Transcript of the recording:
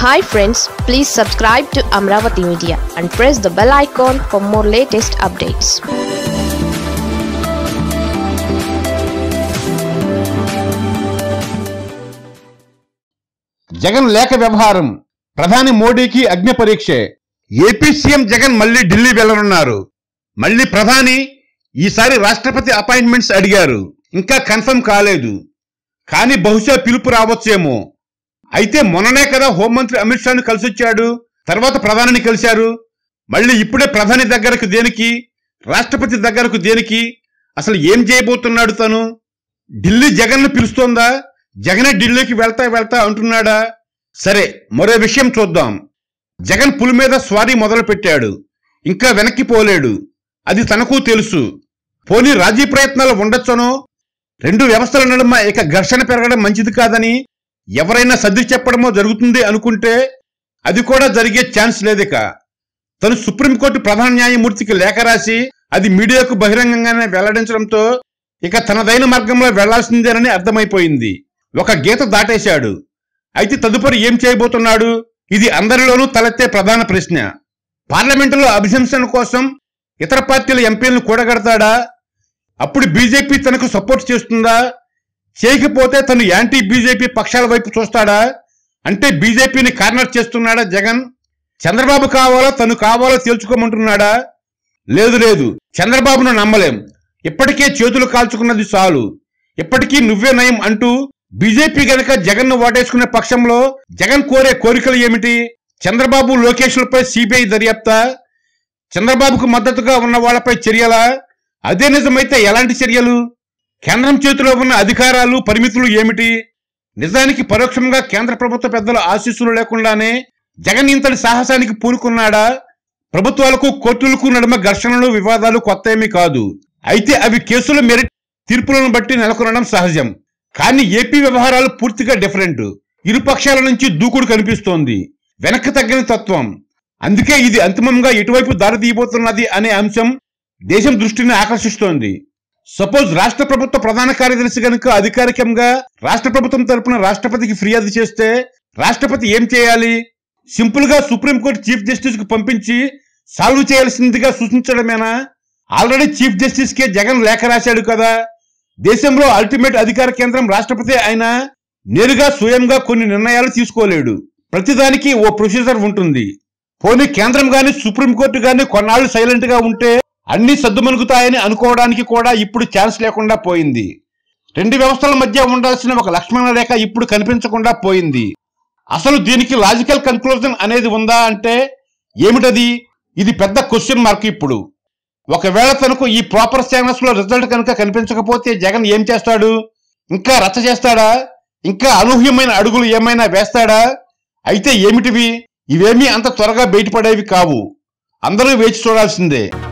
hi friends please subscribe to Amaravati media and press the bell icon for more latest updates Jagan లేఖ వ్యవహారం ప్రధాని మోడీకి అగ్ని పరీక్షే ఏపీ సీఎం జగన్ మళ్ళీ ఢిల్లీ వెళ్లనున్నారు మళ్ళీ ప్రధాని ఈసారి రాష్ట్రపతి అపాయింట్మెంట్స్ అడిగారు ఇంకా కన్ఫర్మ్ కాలేదు కానీ బహుశా పిలుపు రావచ్చేమో అయితే మొన్ననే కదా హోంమంత్రి అమిత్ షాను కలిసొచ్చాడు తర్వాత ప్రధానిని కలిశారు మళ్ళీ ఇప్పుడే ప్రధాని దగ్గరకు దేనికి రాష్ట్రపతి దగ్గరకు దేనికి అసలు ఏం చేయబోతున్నాడు తను ఢిల్లీ జగన్ను పిలుస్తోందా జగనే ఢిల్లీకి వెళ్తా వెళ్తా అంటున్నాడా సరే మరో విషయం చూద్దాం జగన్ పులి మీద స్వారీ మొదలు పెట్టాడు ఇంకా వెనక్కి పోలేడు అది తనకు తెలుసు పోనీ రాజీ ప్రయత్నాలు ఉండొచ్చనో రెండు వ్యవస్థల నడుమ ఇక ఘర్షణ పెరగడం మంచిది కాదని ఎవరైనా సర్ది చెప్పడమో జరుగుతుంది అనుకుంటే అది కూడా జరిగే ఛాన్స్ లేదిక తను సుప్రీంకోర్టు ప్రధాన న్యాయమూర్తికి లేఖ రాసి అది మీడియాకు బహిరంగంగానే వెల్లడించడంతో ఇక తనదైన మార్గంలో వెళ్లాల్సిందేనని అర్థమైపోయింది ఒక గీత దాటేశాడు అయితే తదుపరి ఏం చేయబోతున్నాడు ఇది అందరిలోనూ తలెత్తే ప్రధాన ప్రశ్న పార్లమెంటులో అభిశంసన కోసం ఇతర పార్టీల ఎంపీలను కూడగడతాడా అప్పుడు బీజేపీ తనకు సపోర్ట్ చేస్తుందా చేయకపోతే తను యాంటీ బీజేపీ పక్షాల వైపు చూస్తాడా అంటే బీజేపీని కార్నర్ చేస్తున్నాడా జగన్ చంద్రబాబు కావాలో తను కావాలో తేల్చుకోమంటున్నాడా లేదు లేదు చంద్రబాబును నమ్మలేం ఇప్పటికే చేతులు కాల్చుకున్నది చాలు ఇప్పటికీ నువ్వే నయం అంటూ బీజేపీ గనక జగన్ ను ఓటేసుకునే పక్షంలో జగన్ కోరే కోరికలు ఏమిటి చంద్రబాబు లోకేష్లపై సిబిఐ దర్యాప్తా చంద్రబాబుకు మద్దతుగా ఉన్న వాళ్ళపై చర్యలా అదే నిజమైతే ఎలాంటి చర్యలు కేంద్రం చేతిలో ఉన్న అధికారాలు పరిమితులు ఏమిటి నిజానికి పరోక్షంగా కేంద్ర ప్రభుత్వ పెద్దల ఆశీస్సులు లేకుండానే జగన్ ఇంతటి సాహసానికి పూనుకున్నాడా ప్రభుత్వాలకు కోర్టులకు నడుమ ఘర్షణలు వివాదాలు కొత్త ఏమీ కాదు అయితే అవి కేసుల మెరిట్ తీర్పులను బట్టి నెలకొనడం సహజం కానీ ఏపీ వ్యవహారాలు పూర్తిగా డిఫరెంట్ ఇరు పక్షాల నుంచి దూకుడు కనిపిస్తోంది వెనక్కి తగ్గిన తత్వం అందుకే ఇది అంతిమంగా ఎటువైపు దారి తీయబోతున్నది అనే అంశం దేశం దృష్టిని ఆకర్షిస్తోంది సపోజ్ రాష్ట్ర ప్రభుత్వ ప్రధాన కార్యదర్శి గనుక అధికారికంగా రాష్ట్ర ప్రభుత్వం తరపున రాష్ట్రపతికి ఫిర్యాదు చేస్తే రాష్ట్రపతి ఏం చేయాలి సింపుల్ గా సుప్రీంకోర్టు చీఫ్ జస్టిస్ కు పంపించి సాల్వ్ చేయాల్సిందిగా సూచించడమేనా ఆల్రెడీ చీఫ్ జస్టిస్ కే జగన్ లేఖ రాశాడు కదా దేశంలో అల్టిమేట్ అధికార కేంద్రం రాష్ట్రపతి అయినా నేరుగా స్వయంగా కొన్ని నిర్ణయాలు తీసుకోలేడు ప్రతిదానికి ఓ ప్రొసీజర్ ఉంటుంది పోనీ కేంద్రం గాని సుప్రీంకోర్టు గాని కొన్నాళ్లు సైలెంట్ గా ఉంటే అన్ని సద్దుమణుగుతాయని అనుకోవడానికి కూడా ఇప్పుడు ఛాన్స్ లేకుండా పోయింది రెండు వ్యవస్థల మధ్య ఉండాల్సిన ఒక లక్ష్మణ రేఖ ఇప్పుడు కనిపించకుండా పోయింది అసలు దీనికి లాజికల్ కన్క్లూజన్ అనేది ఉందా అంటే ఏమిటది ఇది పెద్ద క్వశ్చన్ మార్క్ ఇప్పుడు ఒకవేళ తనకు ఈ ప్రాపర్ ఛానల్స్ లో రిజల్ట్ కనుక కనిపించకపోతే జగన్ ఏం చేస్తాడు ఇంకా రచ్చ చేస్తాడా ఇంకా అనూహ్యమైన అడుగులు ఏమైనా వేస్తాడా అయితే ఏమిటివి ఇవేమీ అంత త్వరగా బయటపడేవి కావు అందరూ వేచి చూడాల్సిందే